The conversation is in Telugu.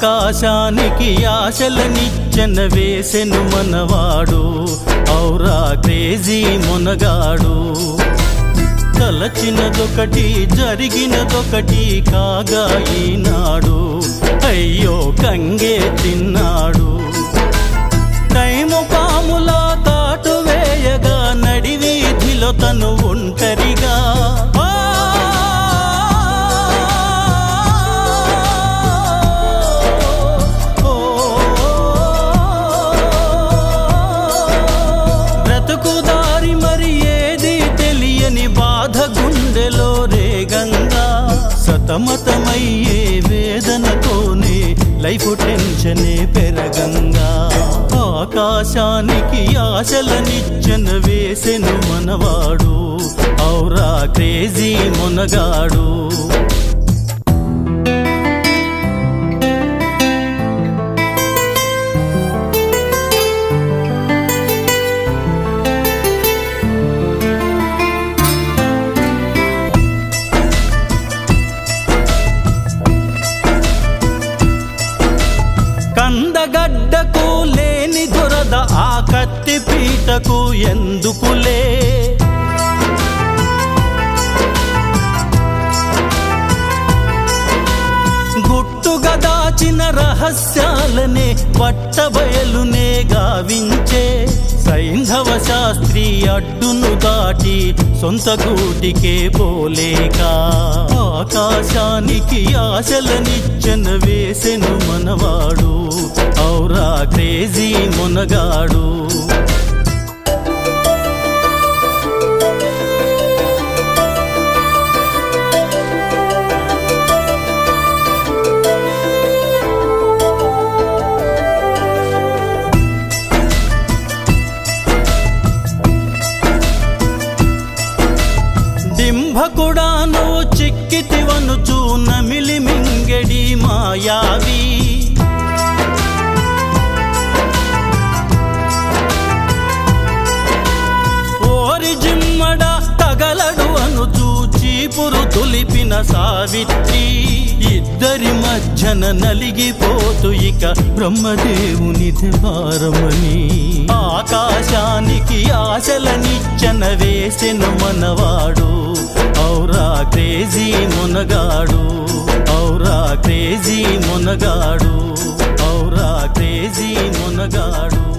ఆకాశానికి ఆశలనిచ్చెన వేసెను మనవాడు ఔరా క్రేజీ మునగాడు తలచినదొకటి జరిగినదొకటి కాగా ఈనాడు అయ్యో కంగే తిన్నాడు టైము పాములా కాటు వేయగా నడివీధిలో తను ఒంటరిగా ఆ! ఓ! బ్రతుకు దారి మరి ఏది తెలియని బాధ గుండెలో రేగంగా సతమతమయ్యే వేదనతోనే లైఫ్ టెన్షనే పెరగంగా ఆకాశానికి ఆశలనిచ్చెన వేసెను మనవాడు ఔరా క్రేజీ మునగాడు కందగడ్డకు లేని దురద ఆ కత్తి పీటకు ఎందుకులే గుట్టుగా దాచిన రహస్యాలనే పట్టబయలునే గావించే సైంధవ శాస్త్రి అడ్డును దాటి సొంత గూటికే పోలేక ఆకాశానికి ఆశలనిచ్చెన వేసెను మనవాడు ఔరా క్రేజీ మునగాడు డింభకుడా నువ్వు చిక్కితివనుచు నమిలి మింగెడి మాయావి ఓరి జిమ్మడ తగలడు అనుచు చీపురు తులిపిన సావిత్రి ఇద్దరి మధ్యన నలిగిపోతూ ఇక బ్రహ్మదేవుని భారమని ఆకాశానికి ఆశలనిచ్చన వేసెను మనవాడు ఔరా క్రేజీ మునగాడు ఔరా క్రేజీ మునగాడు ఔరా క్రేజీ మునగాడు